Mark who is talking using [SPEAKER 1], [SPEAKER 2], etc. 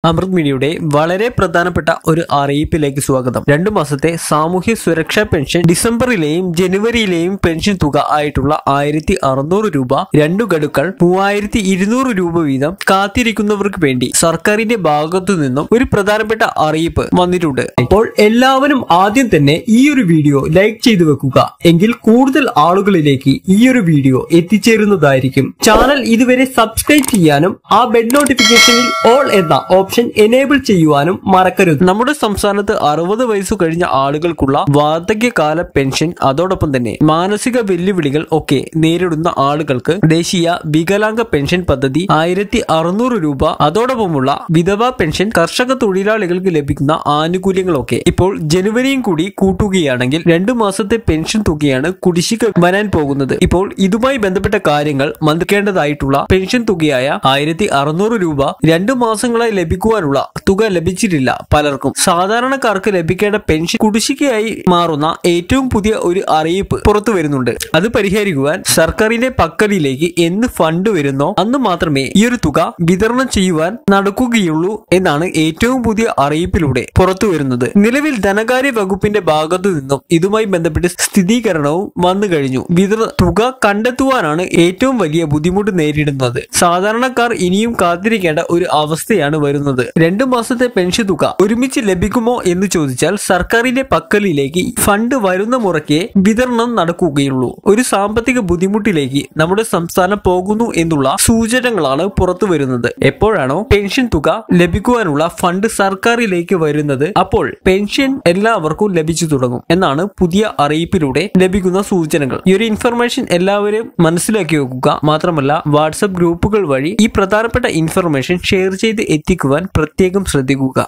[SPEAKER 1] അമൃത് മീഡിയയുടെ വളരെ പ്രധാനപ്പെട്ട ഒരു അറിയിപ്പിലേക്ക് സ്വാഗതം രണ്ടു മാസത്തെ സാമൂഹ്യ സുരക്ഷാ പെൻഷൻ ഡിസംബറിലെയും ജനുവരിയിലെയും പെൻഷൻ തുക ആയിട്ടുള്ള ആയിരത്തി അറുന്നൂറ് രൂപ രണ്ടു ഗഡുക്കൾ മൂവായിരത്തി ഇരുന്നൂറ് രൂപ വീതം കാത്തിരിക്കുന്നവർക്ക് വേണ്ടി സർക്കാരിന്റെ ഭാഗത്തു നിന്നും ഒരു പ്രധാനപ്പെട്ട അറിയിപ്പ് വന്നിട്ടുണ്ട് അപ്പോൾ എല്ലാവരും ആദ്യം തന്നെ ഈ ഒരു വീഡിയോ ലൈക്ക് ചെയ്തു വെക്കുക എങ്കിൽ കൂടുതൽ ആളുകളിലേക്ക് ഈ ഒരു വീഡിയോ എത്തിച്ചേരുന്നതായിരിക്കും ചാനൽ ഇതുവരെ സബ്സ്ക്രൈബ് ചെയ്യാനും ആ ബെഡ് നോട്ടിഫിക്കേഷനിൽ ഓൾ എന്ന ഓപ്ഷൻ എനേബിൾ ചെയ്യുവാനും മറക്കരുത് നമ്മുടെ സംസ്ഥാനത്ത് അറുപത് വയസ്സു കഴിഞ്ഞ ആളുകൾക്കുള്ള വാർദ്ധക്യകാല പെൻഷൻ അതോടൊപ്പം തന്നെ മാനസിക വെല്ലുവിളികൾ ഒക്കെ നേരിടുന്ന ആളുകൾക്ക് ദേശീയ വികലാംഗ പെൻഷൻ പദ്ധതി ആയിരത്തി അറുന്നൂറ് രൂപ അതോടൊപ്പമുള്ള വിധവ പെൻഷൻ കർഷക തൊഴിലാളികൾക്ക് ലഭിക്കുന്ന ആനുകൂല്യങ്ങളൊക്കെ ഇപ്പോൾ ജനുവരിയും കൂടി കൂട്ടുകയാണെങ്കിൽ രണ്ടു മാസത്തെ പെൻഷൻ തുകയാണ് കുടിശ്ശിക വരാൻ പോകുന്നത് ഇപ്പോൾ ഇതുമായി ബന്ധപ്പെട്ട കാര്യങ്ങൾ മന്ത്രിക്കേണ്ടതായിട്ടുള്ള പെൻഷൻ തുകയായ ആയിരത്തി അറുന്നൂറ് രൂപ രണ്ടു മാസങ്ങളായി ലഭിക്കുവാനുള്ള തുക ലഭിച്ചിട്ടില്ല പലർക്കും സാധാരണക്കാർക്ക് ലഭിക്കേണ്ട പെൻഷൻ കുടിശ്ശികയായി മാറുന്ന ഏറ്റവും പുതിയ ഒരു അറിയിപ്പ് പുറത്തു വരുന്നുണ്ട് അത് പരിഹരിക്കുവാൻ സർക്കാരിന്റെ പക്കലിലേക്ക് എന്ന് ഫണ്ട് വരുന്നോ അന്ന് മാത്രമേ ഈ ഒരു തുക വിതരണം ചെയ്യുവാൻ നടക്കുകയുള്ളൂ എന്നാണ് ഏറ്റവും പുതിയ അറിയിപ്പിലൂടെ പുറത്തു വരുന്നത് നിലവിൽ ധനകാര്യ വകുപ്പിന്റെ ഭാഗത്തു നിന്നും ഇതുമായി ബന്ധപ്പെട്ട് സ്ഥിരീകരണവും വന്നു കഴിഞ്ഞു വിതരണ തുക കണ്ടെത്തുവാനാണ് ഏറ്റവും വലിയ ബുദ്ധിമുട്ട് നേരിടുന്നത് സാധാരണക്കാർ ഇനിയും കാത്തിരിക്കേണ്ട ഒരു അവസ്ഥയാണ് വരുന്നത് രണ്ടു മാസത്തെ പെൻഷൻ തുക ഒരുമിച്ച് ലഭിക്കുമോ എന്ന് ചോദിച്ചാൽ സർക്കാരിന്റെ പക്കലിലേക്ക് ഫണ്ട് വരുന്ന മുറയ്ക്ക് വിതരണം നടക്കുകയുള്ളൂ ഒരു സാമ്പത്തിക ബുദ്ധിമുട്ടിലേക്ക് നമ്മുടെ സംസ്ഥാനം പോകുന്നു എന്നുള്ള സൂചനകളാണ് പുറത്തു വരുന്നത് എപ്പോഴാണോ പെൻഷൻ തുക ലഭിക്കുവാനുള്ള ഫണ്ട് സർക്കാരിലേക്ക് വരുന്നത് അപ്പോൾ പെൻഷൻ എല്ലാവർക്കും ലഭിച്ചു തുടങ്ങും എന്നാണ് പുതിയ അറിയിപ്പിലൂടെ ലഭിക്കുന്ന സൂചനകൾ ഈ ഒരു ഇൻഫർമേഷൻ എല്ലാവരും മനസ്സിലാക്കി വെക്കുക മാത്രമല്ല വാട്സപ്പ് ഗ്രൂപ്പുകൾ വഴി ഈ പ്രധാനപ്പെട്ട ഇൻഫർമേഷൻ ഷെയർ ചെയ്ത് എത്തിക്കുവാൻ പ്രത്യേകം ശ്രദ്ധിക്കുക